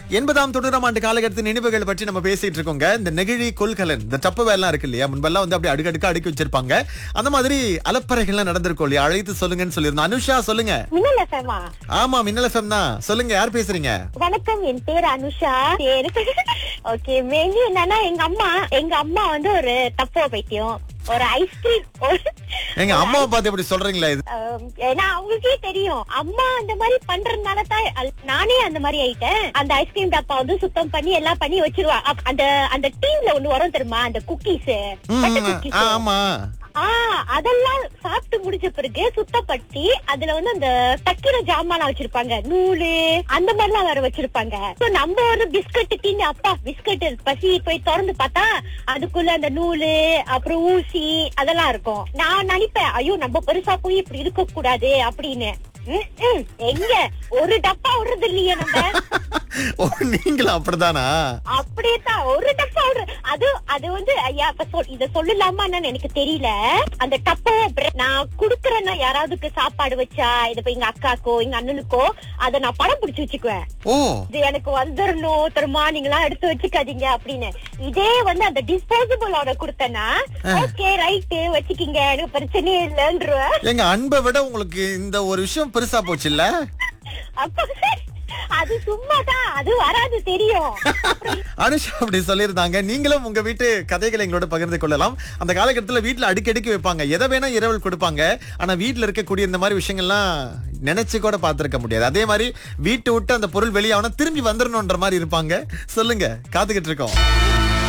எண்பதாம் தொண்ணூறாம் ஆண்டு காலகட்டத்தின் நினைவுகள் பற்றி நம்ம பேசிட்டு இருக்கோங்க இந்த நெகிழி கொள்கலன் இந்த டப்பு வேலாம் இருக்கு இல்லையா முன்பெல்லாம் வந்து அப்படியே அடுக்கடுக்கா அடுக்கி வச்சிருப்பாங்க அந்த மாதிரி அலப்பறைகள்லாம் நடந்திருக்கும் இல்லையா அழைத்து சொல்லுங்கன்னு சொல்லியிருந்தோம் அனுஷா சொல்லுங்க மின்னல் எஃப்எம்மா ஆமா மின்னல் எஃப்எம் தான் சொல்லுங்க யார் பேசுறீங்க வணக்கம் என் பேர் அனுஷா ஓகே மெயின்லி என்னன்னா எங்க அம்மா எங்க அம்மா வந்து ஒரு தப்போ பைத்தியம் ஒரு ஐஸ்கிரீம் எங்க அம்மாவை பார்த்து இப்படி சொல்றீங்களா இது ஏன்னா அவங்களுக்கே தெரியும் அம்மா அந்த மாதிரி பண்றதுனால தான் அல்- நானே அந்த மாதிரி ஆயிட்டேன் அந்த ஐஸ்கிரீம் டப்பா வந்து சுத்தம் பண்ணி எல்லாம் பண்ணி வச்சிருவா அப்- அந்த அந்த டீம்ல ஒண்ணு வரும் தெரியுமா அந்த குக்கீஸ் ம், ஆ, ஆமா ஆ அதெல்லாம் சாப்பிட்டு முடிச்ச பிறகு சுத்தப்படுத்தி அதுல வந்து அந்த தக்கிற ஜாமான் வச்சிருப்பாங்க நூலு அந்த மாதிரி எல்லாம் வேற வச்சிருப்பாங்க So, நம்ம ஒரு பிஸ்கட் தின்னு அப்பா பிஸ்கட் பசி போய் திறந்து பார்த்தா அதுக்குள்ள அந்த நூலு அப்புறம் ஊசி அதெல்லாம் இருக்கும் நான் நினைப்பேன் ஐயோ நம்ம பெருசா போய் இப்படி இருக்க கூடாது அப்படின்னு ம், ம். எங்க ஒரு டப்பா விடுறது இல்லையே நம்ம ஓ நீங்களும் அப்படிதானா அப்படியே தான் ஒரு டப்பா விடுற- அது அது வந்து ஐயா இப்ப சொல் இத சொல்லலாமா என்னன்னு எனக்கு தெரியல அந்த டப்போ நான் குடுக்கறேன்னா யாராவதுக்கு சாப்பாடு வச்சா இது இப்ப எங்க அக்காக்கோ எங்க அண்ணனுக்கோ அத நான் படம் பிடிச்சு வச்சுக்குவேன் ஓ இது எனக்கு வந்துடணும் திரும்ப நீங்களா எடுத்து வச்சுக்காதீங்க அப்படின்னு இதே வந்து அந்த டிஸ்போசபிளோட கொடுத்தேன்னா ஓகே ரைட்டு வச்சுக்கிங்க எனக்கு பிரச்சனையே இல்லைன்றேன் எங்க அன்பை விட உங்களுக்கு இந்த ஒரு விஷயம் பெருசா போச்சு இல்ல அப்ப அது சும்மாதான் அது வராது தெரியும் அனுஷா அப்படி சொல்லியிருந்தாங்க நீங்களும் உங்க வீட்டு கதைகளை எங்களோட பகிர்ந்து கொள்ளலாம் அந்த காலகட்டத்துல வீட்டுல அடிக்கடிக்கு வைப்பாங்க எதை வேணா இரவல் கொடுப்பாங்க ஆனா வீட்டுல இருக்கக்கூடிய இந்த மாதிரி விஷயங்கள்லாம் நினைச்சு கூட பார்த்திருக்க முடியாது அதே மாதிரி வீட்டு விட்டு அந்த பொருள் வெளியாகணும் திரும்பி வந்துடணும்ன்ற மாதிரி இருப்பாங்க சொல்லுங்க காத்துக்கிட்டு இருக்கோம்